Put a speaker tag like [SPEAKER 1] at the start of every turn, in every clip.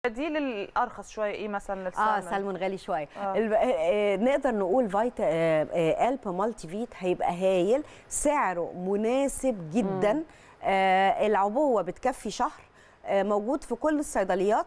[SPEAKER 1] البديل الارخص شويه ايه مثلا
[SPEAKER 2] اه
[SPEAKER 1] للسلمون
[SPEAKER 2] سلمون غالي شويه
[SPEAKER 1] آه.
[SPEAKER 2] الب... آه نقدر نقول فيتا آه آه الب مالتي فيت هيبقى هايل سعره مناسب جدا آه العبوه بتكفي شهر آه موجود في كل الصيدليات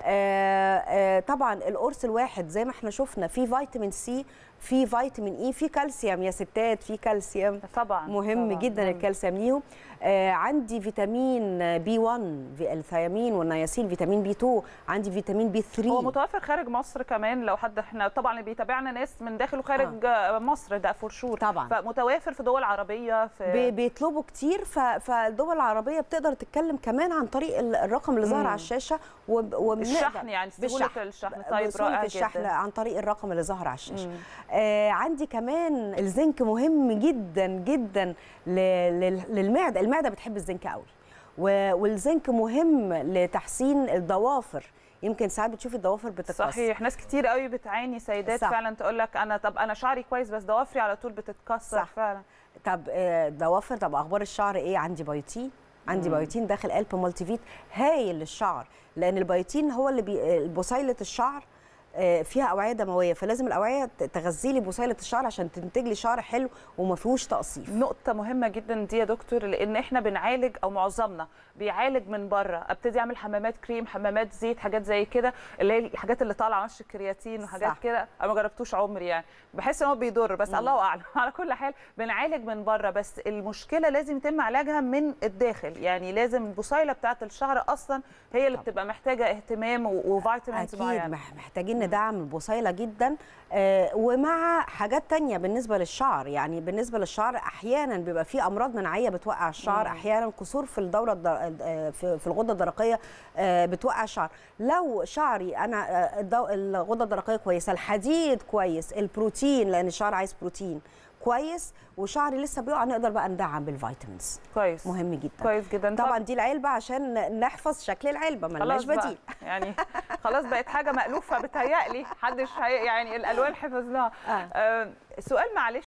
[SPEAKER 2] آه آه طبعا القرص الواحد زي ما احنا شفنا فيه فيتامين سي فيه فيتامين اي فيه كالسيوم يا ستات فيه كالسيوم
[SPEAKER 1] طبعا
[SPEAKER 2] مهم
[SPEAKER 1] طبعاً.
[SPEAKER 2] جدا
[SPEAKER 1] مم.
[SPEAKER 2] الكالسيوم ليهم آه عندي فيتامين بي 1 في الثيامين والنياسين فيتامين بي 2 عندي فيتامين بي 3
[SPEAKER 1] هو متوفر خارج مصر كمان لو حد احنا طبعا اللي بيتابعنا ناس من داخل وخارج آه. مصر ده فور شور
[SPEAKER 2] طبعاً.
[SPEAKER 1] فمتوافر في دول عربيه
[SPEAKER 2] بي-
[SPEAKER 1] في
[SPEAKER 2] بيطلبوا كتير ف- فالدول العربيه بتقدر تتكلم كمان عن طريق ال- الرقم اللي ظاهر
[SPEAKER 1] مم.
[SPEAKER 2] على الشاشه وب- وبنقدر-
[SPEAKER 1] الشحن يعني سهوله
[SPEAKER 2] بالشحن.
[SPEAKER 1] الشحن طيب
[SPEAKER 2] بسهولة
[SPEAKER 1] رائع
[SPEAKER 2] الشحن
[SPEAKER 1] جدا
[SPEAKER 2] عن طريق الرقم اللي ظهر على الشاشه
[SPEAKER 1] مم.
[SPEAKER 2] آه عندي كمان الزنك مهم جدا جدا ل- لل- للمعده المعده بتحب الزنك قوي و- والزنك مهم لتحسين الضوافر يمكن ساعات بتشوفي الضوافر بتتكسر
[SPEAKER 1] صحيح ناس كتير قوي بتعاني سيدات
[SPEAKER 2] صح.
[SPEAKER 1] فعلا تقول لك انا طب انا شعري كويس بس ضوافري على طول بتتكسر
[SPEAKER 2] صح.
[SPEAKER 1] فعلا
[SPEAKER 2] طب آه، ضوافر طب اخبار الشعر ايه عندي بايوتين عندي بايوتين داخل قلب مالتي فيت هايل للشعر لان البايوتين هو اللي بي... بصيله الشعر آه، فيها اوعيه دمويه فلازم الاوعيه ت- تغذي لي بصيله الشعر عشان تنتج لي شعر حلو وما فيهوش تقصيف
[SPEAKER 1] نقطة مهمة جدا دي يا دكتور لأن احنا بنعالج أو معظمنا بيعالج من بره، ابتدي أعمل حمامات كريم، حمامات زيت، حاجات زي كده اللي هي الحاجات اللي طالعة وش الكرياتين وحاجات
[SPEAKER 2] صح.
[SPEAKER 1] كده أنا ما جربتوش عمري يعني، بحس إن هو بيضر بس الله أعلم، على كل حال بنعالج من بره بس المشكلة لازم يتم علاجها من الداخل، يعني لازم البصيلة بتاعة الشعر أصلا هي اللي بتبقى محتاجة اهتمام و- وفيتامينز
[SPEAKER 2] اكيد
[SPEAKER 1] معينة.
[SPEAKER 2] مح- محتاجين ندعم البصيله جدا آه، ومع حاجات تانية بالنسبه للشعر يعني بالنسبه للشعر احيانا بيبقى في امراض مناعيه بتوقع الشعر
[SPEAKER 1] مم.
[SPEAKER 2] احيانا كسور في الدوره الدر... آه، في في الغده الدرقيه آه، بتوقع الشعر لو شعري انا آه، الدو... الغده الدرقيه كويسه الحديد كويس البروتين لان الشعر عايز بروتين كويس وشعري لسه بيقع نقدر بقى ندعم بالفيتامينز
[SPEAKER 1] كويس
[SPEAKER 2] مهم جدا
[SPEAKER 1] كويس جدا
[SPEAKER 2] طبعا دي العلبه عشان نحفظ شكل العلبه ملناش
[SPEAKER 1] خلاص بقى
[SPEAKER 2] بديل
[SPEAKER 1] يعني خلاص بقت حاجه مألوفه بتهيألي محدش هي- يعني الالوان حفظناها
[SPEAKER 2] آه.
[SPEAKER 1] آه. سؤال معلش